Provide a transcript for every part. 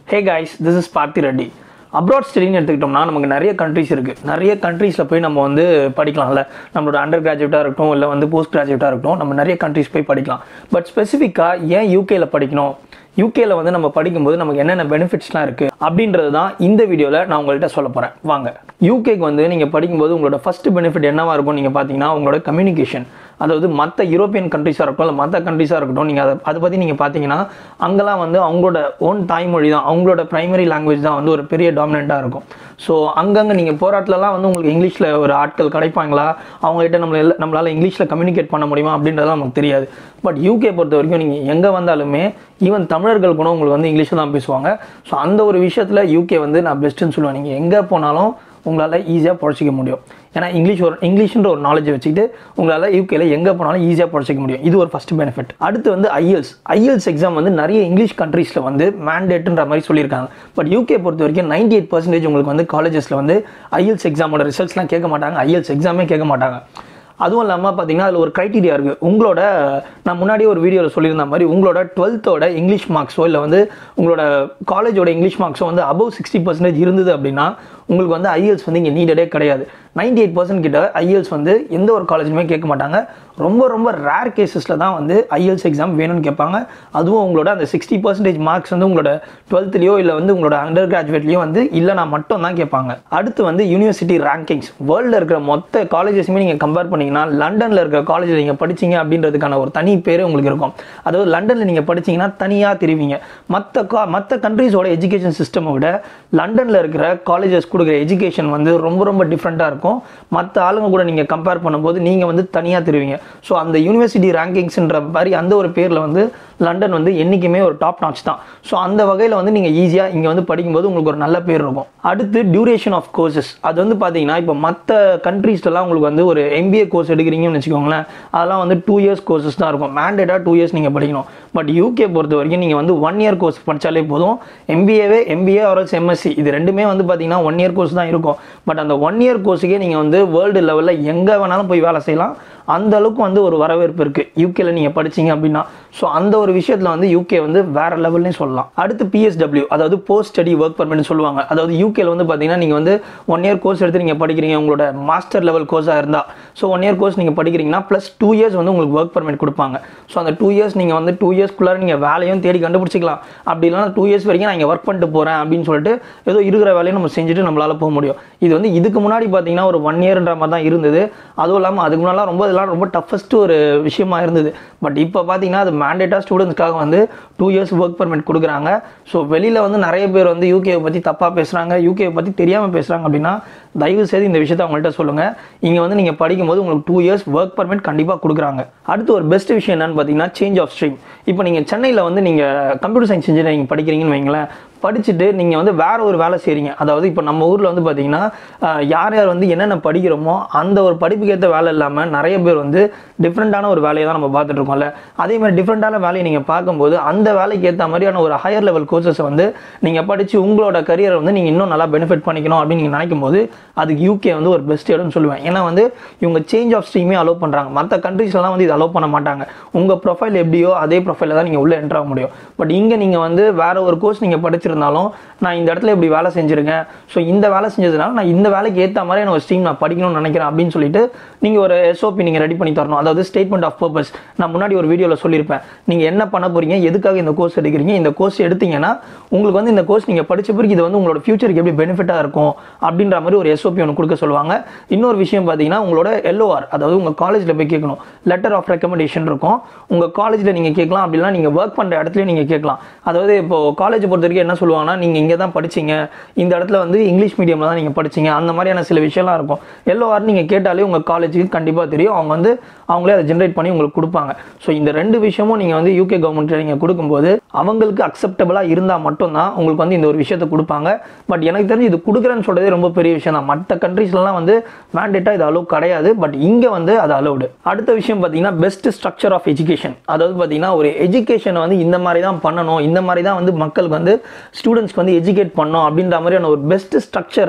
hey guys this is பார்த்தி Reddy abroad ஸ்டடின்னு எடுத்துக்கிட்டோம்னா நமக்கு நிறைய கண்ட்ரிஸ் இருக்குது நிறைய கண்ட்ரீஸில் போய் நம்ம வந்து படிக்கலாம்ல நம்மளோட அண்டர் கிராஜுவேட்டாக இருக்கட்டும் இல்லை வந்து போஸ்ட் கிராஜுவேட்டாக இருக்கட்டும் நம்ம நிறைய கண்ட்ரிஸ் போய் படிக்கலாம் பட் ஸ்பெசிஃபிக்காக ஏன் யூகேல படிக்கணும் யூகேல வந்து நம்ம படிக்கும்போது நமக்கு என்னென்ன பெனிஃபிட்ஸ்லாம் இருக்குது அப்படின்றது தான் இந்த வீடியோவில் நான் உங்கள்கிட்ட சொல்ல போகிறேன் வாங்க யூகேக்கு வந்து நீங்கள் படிக்கும்போது உங்களோட ஃபர்ஸ்ட் பெனிஃபிட் என்னவா இருக்கும் நீங்கள் பார்த்தீங்கன்னா உங்களோட கம்யூனிகேஷன் அதாவது மற்ற யூரோப்பியன் கண்ட்ரிஸாக இருக்கட்டும் இல்லை மற்ற கண்ட்ரிஸாக இருக்கட்டும் நீங்கள் அதை அதை பற்றி நீங்கள் பார்த்தீங்கன்னா அங்கெல்லாம் வந்து அவங்களோட ஓன் தாய்மொழி தான் அவங்களோட ப்ரைமரி லாங்குவேஜ் தான் வந்து ஒரு பெரிய டாமினண்ட்டாக இருக்கும் ஸோ அங்கங்கே நீங்கள் போராட்டத்துலலாம் வந்து உங்களுக்கு இங்கிலீஷில் ஒரு ஆட்கள் கிடைப்பாங்களா அவங்ககிட்ட நம்மள எல்லாம் நம்மளால் இங்கிலீஷில் கம்யூனிகேட் பண்ண முடியுமா அப்படின்றதெல்லாம் நமக்கு தெரியாது பட் யூகே பொறுத்த வரைக்கும் நீங்கள் எங்கே வந்தாலுமே ஈவன் தமிழர்கள் கூட உங்களுக்கு வந்து இங்கிலீஷில் தான் பேசுவாங்க ஸோ அந்த ஒரு விஷயத்தில் யூகே வந்து நான் பெஸ்ட்டுன்னு சொல்லுவேன் நீங்கள் எங்கே போனாலும் உங்களால் ஈஸியாக பொழைச்சிக்க முடியும் ஏன்னா இங்கிலீஷ் ஒரு இங்கிலீஷ்ன்ற ஒரு நாலேஜை வச்சுக்கிட்டு உங்களால் யூகேல எங்கே போனாலும் ஈஸியாக பொழைச்சிக்க முடியும் இது ஒரு ஃபஸ்ட் பெனிஃபிட் அடுத்து வந்து ஐஎல்ஸ் ஐஎல்ஸ் எக்ஸாம் வந்து நிறைய இங்கிலீஷ் கண்ட்ரீஸில் வந்து மேண்டேட்டுன்ற மாதிரி சொல்லியிருக்காங்க பட் யூகே பொறுத்த வரைக்கும் நைன்டி எயிட் பர்சன்டேஜ் உங்களுக்கு வந்து காலேஜஸில் வந்து ஐஎல்ஸ் எக்ஸாமோட ரிசல்ட்ஸ்லாம் கேட்க மாட்டாங்க ஐஎல்ஸ் எக்ஸாமே கேட்க மாட்டாங்க அதுவும் இல்லாமல் பார்த்தீங்கன்னா அதில் ஒரு க்ரைட்டீரியா இருக்குது உங்களோட நான் முன்னாடியே ஒரு வீடியோவில் சொல்லியிருந்த மாதிரி உங்களோட டுவெல்த்தோட இங்கிலீஷ் மார்க்ஸோ இல்லை வந்து உங்களோட காலேஜோட இங்கிலீஷ் மார்க்ஸோ வந்து அபவ் சிக்ஸ்டி பர்சன்டேஜ் இருந்தது அப்படின்னா உங்களுக்கு வந்து ஐஎல்ஸ் வந்து இங்கே நீடடே கிடையாது நைன்டி எயிட் பர்சன்ட் கிட்ட ஐஎல்ஸ் வந்து எந்த ஒரு காலேஜுமே கேட்க மாட்டாங்க ரொம்ப ரொம்ப ரேர் கேசஸில் தான் வந்து ஐஎல்ஸ் எக்ஸாம் வேணும்னு கேட்பாங்க அதுவும் உங்களோட அந்த சிக்ஸ்டி பர்சன்டேஜ் மார்க்ஸ் வந்து உங்களோட டுவெல்த்லேயோ இல்லை வந்து உங்களோட அண்டர் கிராஜுவேட்லேயோ வந்து இல்லைனா மட்டும் தான் கேட்பாங்க அடுத்து வந்து யூனிவர்சிட்டி ரேங்கிங்ஸ் வேர்ல்டில் இருக்கிற மொத்த காலேஜஸுமே நீங்கள் கம்பேர் பண்ணிங்கன்னா லண்டனில் இருக்கிற காலேஜில் நீங்கள் படிச்சீங்க அப்படின்றதுக்கான ஒரு தனி பேர் உங்களுக்கு இருக்கும் அதாவது லண்டனில் நீங்கள் படிச்சீங்கன்னா தனியாக தெரிவிங்க மற்ற கா மற்ற கண்ட்ரீஸோட எஜுகேஷன் சிஸ்டமை விட லண்டனில் இருக்கிற காலேஜஸ் கொடுக்குற எஜுகேஷன் வந்து ரொம்ப ரொம்ப டிஃப்ரெண்ட்டாக இருக்கும் மற்ற ஆளுங்க கூட நீங்கள் கம்பேர் பண்ணும்போது நீங்கள் வந்து தனியாக தெரிவிங்க ஸோ அந்த யூனிவர்சிட்டி ரேங்கிங்ஸ்ன்ற மாதிரி அந்த ஒரு பேரில் வந்து லண்டன் வந்து என்றைக்குமே ஒரு டாப் நாச் தான் ஸோ அந்த வகையில் வந்து நீங்கள் ஈஸியாக இங்கே வந்து படிக்கும்போது உங்களுக்கு ஒரு நல்ல பேர் இருக்கும் அடுத்து டியூரேஷன் ஆஃப் கோர்சஸ் அது வந்து பார்த்தீங்கன்னா இப்போ மற்ற கண்ட்ரீஸ்லாம் உங்களுக்கு வந்து ஒரு எம்பிஏ கோர்ஸ் எடுக்கிறீங்கன்னு வச்சுக்கோங்களேன் அதெல்லாம் வந்து டூ இயர்ஸ் கோர்சஸ் தான் இருக்கும் மேண்டேட்டாக டூ இயர்ஸ் நீங்கள் படிக்கணும் பட் யூகே பொறுத்த வரைக்கும் நீங்கள் வந்து ஒன் இயர் கோர்ஸ் படித்தாலே போதும் எம்பிஏவே எம்பிஏ ஆர்எஸ் எம்எஸ்சி இது ரெண்டுமே வந்து பார்த்தீங்கன்னா ஒன் இயர் கோர்ஸ் தான் இருக்கும் பட் அந்த ஒன் இயர் கோர்ஸுக்கே நீங்கள் வந்து வேர்ல்டு லெவலில் எங்கே வேணாலும் போய் வேலை செய்யலாம் அந்த அளவுக்கு வந்து ஒரு வரவேற்பு இருக்குது யூகேல நீங்கள் படிச்சீங்க அப்படின்னா ஸோ அந்த ஒரு விஷயத்தில் வந்து யூகே வந்து வேற லெவல்லையும் சொல்லலாம் அடுத்து பிஎஸ்டபிள்யூ அதாவது போஸ்ட் ஸ்டடி ஒர்க் பர்மிட்னு சொல்லுவாங்க அதாவது யூகேல வந்து பார்த்தீங்கன்னா நீங்கள் வந்து ஒன் இயர் கோர்ஸ் எடுத்து நீங்கள் படிக்கிறீங்க உங்களோட மாஸ்டர் லெவல் கோர்ஸாக இருந்தால் ஸோ ஒன் இயர் கோர்ஸ் நீங்கள் படிக்கிறீங்கன்னா ப்ளஸ் டூ இயர்ஸ் வந்து உங்களுக்கு ஒர்க் பர்மிட் கொடுப்பாங்க ஸோ அந்த டூ இயர்ஸ் நீங்கள் வந்து டூ இயர்ஸ்க்குள்ளார நீங்கள் வேலையும் தேடி கண்டுபிடிச்சிக்கலாம் அப்படி இல்லைனா டூ இயர்ஸ் வரைக்கும் நான் இங்கே ஒர்க் பண்ணிட்டு போகிறேன் அப்படின்னு சொல்லிட்டு ஏதோ இருக்கிற வேலையை நம்ம செஞ்சுட்டு நம்மளால் போக முடியும் இது வந்து இதுக்கு முன்னாடி பார்த்தீங்கன்னா ஒரு ஒன் இயர்ன்ற மாதிரி தான் இருந்தது அதுவும் இல்லாமல் அதுக்கு முன்னாடி ரொம்ப இதெல்லாம் ரொம்ப டஃபஸ்ட் ஒரு விஷயமா இருந்தது பட் இப்போ பார்த்தீங்கன்னா அது மேண்டேட்டாக ஸ்டூடெண்ட்ஸ்க்காக வந்து டூ இயர்ஸ் ஒர்க் பர்மிட் கொடுக்குறாங்க ஸோ வெளியில் வந்து நிறைய பேர் வந்து யூகேவை பற்றி தப்பாக பேசுகிறாங்க யூகேவை பற்றி தெரியாமல் பேசுகிறாங்க அப்படின்னா தயவு செய்து இந்த விஷயத்தை அவங்கள்ட்ட சொல்லுங்கள் இங்கே வந்து நீங்கள் படிக்கும்போது உங்களுக்கு டூ இயர்ஸ் ஒர்க் பர்மிட் கண்டிப்பாக கொடுக்குறாங்க அடுத்து ஒரு பெஸ்ட் விஷயம் என்னன்னு பார்த்தீங்கன்னா சேஞ்ச் ஆஃப் ஸ்ட்ரீம் இப்போ நீங்கள் சென்னையில் வந்து நீங்கள் கம்ப்யூட்டர் சயின்ஸ் இன்ஜினியரிங் படிக்கிறீங்கன்னு வைங்களேன் படிச்சுட்டு நீங்கள் வந்து வேற ஒரு வேலை செய்கிறீங்க அதாவது இப்போ நம்ம ஊரில் வந்து பார்த்தீங்கன்னா அஹ், யார் யார் வந்து என்னென்ன படிக்கிறோமோ அந்த ஒரு படிப்புக்கு ஏற்ற வேலை இல்லாமல் நிறைய பேர் வந்து டிஃப்ரெண்ட்டான ஒரு வேலையை தான் நம்ம பார்த்துட்டு இருக்கோம்ல அதே மாதிரி டிஃப்ரெண்ட்டான வேலையை நீங்கள் பார்க்கும்போது அந்த வேலைக்கு ஏற்ற மாதிரியான ஒரு ஹையர் லெவல் கோர்சஸை வந்து நீங்கள் படித்து உங்களோட கரியரை வந்து நீங்கள் இன்னும் நல்லா பெனிஃபிட் பண்ணிக்கணும் அப்படின்னு நீங்கள் நினைக்கும் போது அதுக்கு யூகே வந்து ஒரு பெஸ்ட் இடம்னு சொல்லுவேன் ஏன்னா வந்து இவங்க சேஞ்ச் ஆஃப் ஸ்ட்ரீமே அலோவ் பண்ணுறாங்க மற்ற கண்ட்ரீஸ்லாம் வந்து இது அலோவ் பண்ண மாட்டாங்க உங்கள் ப்ரொஃபைல் எப்படியோ அதே ப்ரொஃபைலில் தான் நீங்கள் உள்ளே என்ட்ரு ஆக முடியும் பட் இங்கே நீங்கள் வந்து வேற ஒரு கோர்ஸ் நீங்கள் படிச்சிருந்தாலும் நான் இந்த இடத்துல இப்படி வேலை செஞ்சுருக்கேன் ஸோ இந்த வேலை செஞ்சதுனால நான் இந்த வேலைக்கு ஏற்ற மாதிரி நான் ஒரு ஸ்ட்ரீம் நான் படிக்கணும்னு நினைக்கிறேன் அப்படின்னு சொல்லிட்டு நீங்கள் ஒரு எஸ்ஓபி நீங்கள் ரெடி பண்ணி தரணும் அதாவது ஸ்டேட்மெண்ட் ஆஃப் பர்பஸ் நான் முன்னாடி ஒரு வீடியோவில் சொல்லியிருப்பேன் நீங்கள் என்ன பண்ண போறீங்க எதுக்காக இந்த கோர்ஸ் எடுக்கிறீங்க இந்த கோர்ஸ் எடுத்தீங்கன்னா உங்களுக்கு வந்து இந்த கோர்ஸ் நீங்கள் படிச்ச பிறகு இது வந்து உங்களோட ஃபியூச்சருக்கு எப்படி பெனிஃபிட்டாக இருக்கும் அப்படின்ற மாதிரி ஒரு எஸ்ஓபி ஒன்று கொடுக்க சொல்லுவாங்க இன்னொரு விஷயம் பார்த்தீங்கன்னா உங்களோட எல்ஓஆர் அதாவது உங்கள் காலேஜில் போய் கேட்கணும் லெட்டர் ஆஃப் ரெக்கமெண்டேஷன் இருக்கும் உங்கள் காலேஜில் நீங்கள் கேட்கலாம் அப்படிலாம் நீங்கள் ஒர்க் பண்ணுற இடத்துலையும் நீங்கள் கேட்கலாம் அதாவது இப்போ காலேஜ் பொறுத்த வரைக்கும் என்ன சொல்லுவாங்கன்னா நீங்கள் இங்கே தான் படிச்சீங்க இந்த இடத்துல வந்து இங்கிலீஷ் மீடியமில் தான் நீங்கள் படிச்சீங்க அந்த மாதிரியான சில விஷயம்லாம் இருக்கும் எல்ஓஆர் நீங்கள் கேட்டாலே உங்கள் காலேஜுக்கு கண்டிப்பாக தெரியும் அவங்க வந்து அவங்களே அதை ஜென்ரேட் பண்ணி உங்களுக்கு கொடுப்பாங்க ஸோ இந்த ரெண்டு விஷயமும் நீங்கள் வந்து யூகே கவர்மெண்ட் நீங்கள் கொடுக்கும்போது அவங்களுக்கு அக்செப்டபிளாக இருந்தால் மட்டும்தான் உங்களுக்கு வந்து இந்த ஒரு விஷயத்தை கொடுப்பாங்க பட் எனக்கு தெரிஞ்சு இது கொடுக்குறேன்னு சொல்றதே ரொம்ப பெரிய விஷயம் தான் மற்ற கண்ட்ரீஸ்லாம் வந்து மேண்டேட்டாக இது அலோவ் கிடையாது பட் இங்கே வந்து அது அலோவ்டு அடுத்த விஷயம் பார்த்தீங்கன்னா பெஸ்ட் ஸ்ட்ரக்சர் ஆஃப் எஜுகேஷன் அதாவது பார்த்தீங்கன்னா ஒரு எஜுகேஷனை வந்து இந்த மாதிரி தான் பண்ணணும் இந்த மாதிரி தான் வந்து மக்களுக்கு வந்து ஸ்டூடெண்ட்ஸ்க்கு வந்து எஜுகேட் பண்ணணும் அப்படின்ற மாதிரியான ஒரு பெஸ்ட் ஸ்ட்ரக்சரை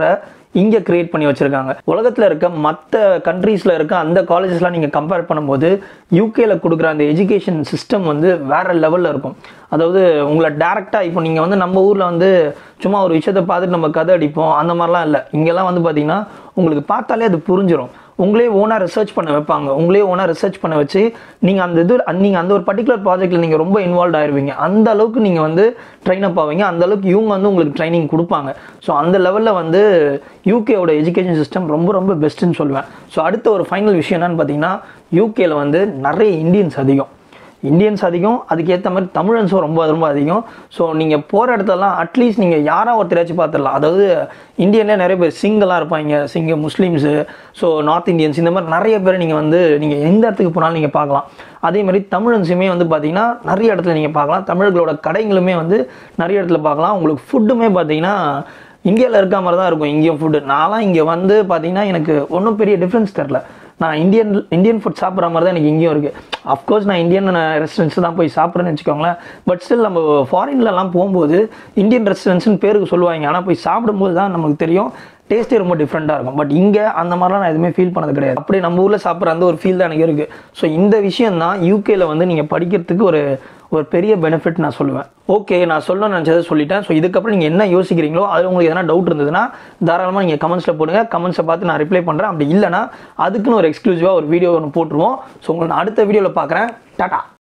இங்கே கிரியேட் பண்ணி வச்சுருக்காங்க உலகத்தில் இருக்க மற்ற கண்ட்ரீஸில் இருக்க அந்த காலேஜஸ்லாம் நீங்கள் கம்பேர் பண்ணும்போது யூகேல கொடுக்குற அந்த எஜுகேஷன் சிஸ்டம் வந்து வேற லெவலில் இருக்கும் அதாவது உங்களை டேரெக்டாக இப்போ நீங்கள் வந்து நம்ம ஊரில் வந்து சும்மா ஒரு விஷயத்தை பார்த்துட்டு நம்ம கதை அடிப்போம் அந்த மாதிரிலாம் இல்லை இங்கெல்லாம் வந்து பார்த்தீங்கன்னா உங்களுக்கு பார்த்தாலே அது புரிஞ்சிடும் உங்களே ஓனாக ரிசர்ச் பண்ண வைப்பாங்க உங்களே ஓனாக ரிசர்ச் பண்ண வச்சு நீங்கள் அந்த இது நீங்கள் அந்த ஒரு பர்டிகுலர் ப்ராஜெக்ட்டில் நீங்கள் ரொம்ப இன்வால்வ் ஆயிருவீங்க அந்த அளவுக்கு நீங்கள் வந்து ட்ரெயின் அப் ஆவீங்க அந்த அளவுக்கு இவங்க வந்து உங்களுக்கு ட்ரைனிங் கொடுப்பாங்க ஸோ அந்த லெவலில் வந்து யூகேவோட எஜுகேஷன் சிஸ்டம் ரொம்ப ரொம்ப பெஸ்ட்டுன்னு சொல்லுவேன் ஸோ அடுத்த ஒரு ஃபைனல் விஷயம் என்னன்னு பார்த்தீங்கன்னா யூகேல வந்து நிறைய இந்தியன்ஸ் அதிகம் இந்தியன்ஸ் அதிகம் அதுக்கேற்ற மாதிரி தமிழன்ஸும் ரொம்ப ரொம்ப அதிகம் ஸோ நீங்கள் போகிற இடத்துலலாம் அட்லீஸ்ட் நீங்கள் யாராக ஒருத்தராச்சும் பார்த்துடலாம் அதாவது இந்தியன்லேயே நிறைய பேர் சிங்கெல்லாம் இருப்பாங்க சிங்க முஸ்லீம்ஸு ஸோ நார்த் இந்தியன்ஸ் இந்த மாதிரி நிறைய பேர் நீங்கள் வந்து நீங்கள் எந்த இடத்துக்கு போனாலும் நீங்கள் பார்க்கலாம் அதே மாதிரி தமிழன்ஸுமே வந்து பார்த்தீங்கன்னா நிறைய இடத்துல நீங்கள் பார்க்கலாம் தமிழர்களோட கடைங்களுமே வந்து நிறைய இடத்துல பார்க்கலாம் உங்களுக்கு ஃபுட்டுமே பார்த்தீங்கன்னா இந்தியாவில் இருக்க மாதிரி தான் இருக்கும் இங்கேயும் ஃபுட்டு நான்லாம் இங்கே வந்து பார்த்தீங்கன்னா எனக்கு ஒன்றும் பெரிய டிஃப்ரென்ஸ் தெரில நான் இந்தியன் இந்தியன் ஃபுட் சாப்பிட்ற மாதிரி தான் எனக்கு இங்கேயும் இருக்குது அஃப்கோர்ஸ் நான் இந்தியன் ரெஸ்டாரண்ட்ஸ் தான் போய் சாப்பிட்றேன்னு வச்சுக்கோங்களேன் பட் ஸ்டில் நம்ம ஃபாரின்லலாம் போகும்போது இந்தியன் ரெஸ்டாரண்ட்ஸ்னு பேருக்கு சொல்லுவாங்க ஆனால் போய் சாப்பிடும்போது தான் நமக்கு தெரியும் டேஸ்ட்டே ரொம்ப டிஃப்ரெண்ட்டாக இருக்கும் பட் இங்கே அந்த மாதிரிலாம் நான் எதுவுமே ஃபீல் பண்ணது கிடையாது அப்படியே நம்ம ஊரில் சாப்பிட்ற அந்த ஒரு ஃபீல் தான் எனக்கு இருக்குது ஸோ இந்த விஷயம் தான் யூகேல வந்து நீங்கள் படிக்கிறதுக்கு ஒரு ஒரு பெரிய பெனிஃபிட் நான் சொல்லுவேன் ஓகே நான் சொல்ல நினச்சதை சொல்லிட்டேன் ஸோ இதுக்கப்புறம் நீங்கள் என்ன யோசிக்கிறீங்களோ அது உங்களுக்கு எதனா டவுட் இருந்ததுன்னா தாராளமாக நீங்கள் கமெண்ட்ஸில் போடுங்க கமெண்ட்ஸை பார்த்து நான் ரிப்ளை பண்ணுறேன் அப்படி இல்லைனா அதுக்குன்னு ஒரு எக்ஸ்க்ளூசிவாக ஒரு வீடியோ ஒன்று போட்டுருவோம் ஸோ உங்களை நான் அடுத்த வீடியோவில் பார்க்குறேன் டாடா